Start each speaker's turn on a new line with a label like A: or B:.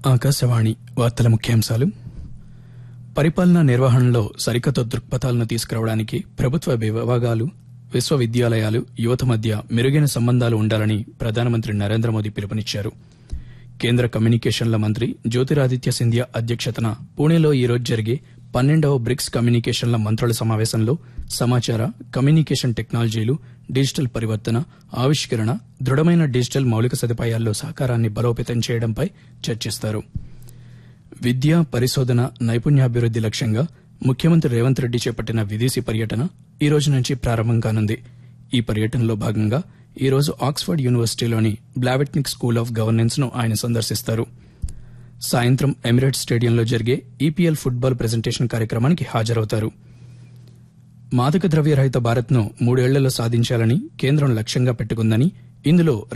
A: ఆకాశవాణి వార్తల ముఖ్యాంశాలు పరిపాలనా నిర్వహణలో సరికొత్త దృక్పథాలను తీసుకురావడానికి ప్రభుత్వ విభాగాలు విశ్వవిద్యాలయాలు యువత మధ్య మెరుగైన సంబంధాలు ఉండాలని ప్రధానమంత్రి నరేంద్ర మోదీ పిలుపునిచ్చారు కేంద్ర కమ్యూనికేషన్ల మంత్రి జ్యోతిరాదిత్య సింధియా అధ్యక్షతన పూణేలో ఈరోజు జరిగే పన్నెండవ బ్రిక్స్ కమ్యూనికేషన్ల మంత్రుల సమావేశంలో సమాచార కమ్యూనికేషన్ టెక్నాలజీలు డిజిటల్ పరివర్తన ఆవిష్కరణ దృఢమైన డిజిటల్ మౌలిక సదుపాయాల్లో సహకారాన్ని బలోపేతం చేయడంపై చర్చిస్తారు విద్య పరిశోధన నైపుణ్యాభివృద్ది లక్ష్యంగా ముఖ్యమంత్రి రేవంత్ రెడ్డి చేపట్టిన విదేశీ పర్యటన ఈ రోజు నుంచి ప్రారంభం కానుంది ఈ పర్యటనలో భాగంగా ఈ రోజు ఆక్స్ఫర్డ్ యూనివర్సిటీలోని బ్లావెట్నిక్ స్కూల్ ఆఫ్ గవర్నెన్స్ ను ఆయన సందర్శిస్తారు సాయంత్రం ఎమిరేట్స్ స్టేడియంలో జరిగే ఈపీఎల్ ఫుట్బాల్ ప్రెజెంటేషన్ కార్యక్రమానికి హాజరవుతారు మాదక ద్రవ్య రహిత భారత్ను మూడేళ్లలో సాధించాలని కేంద్రం లక్ష్యంగా పెట్టుకుందని ఇందులో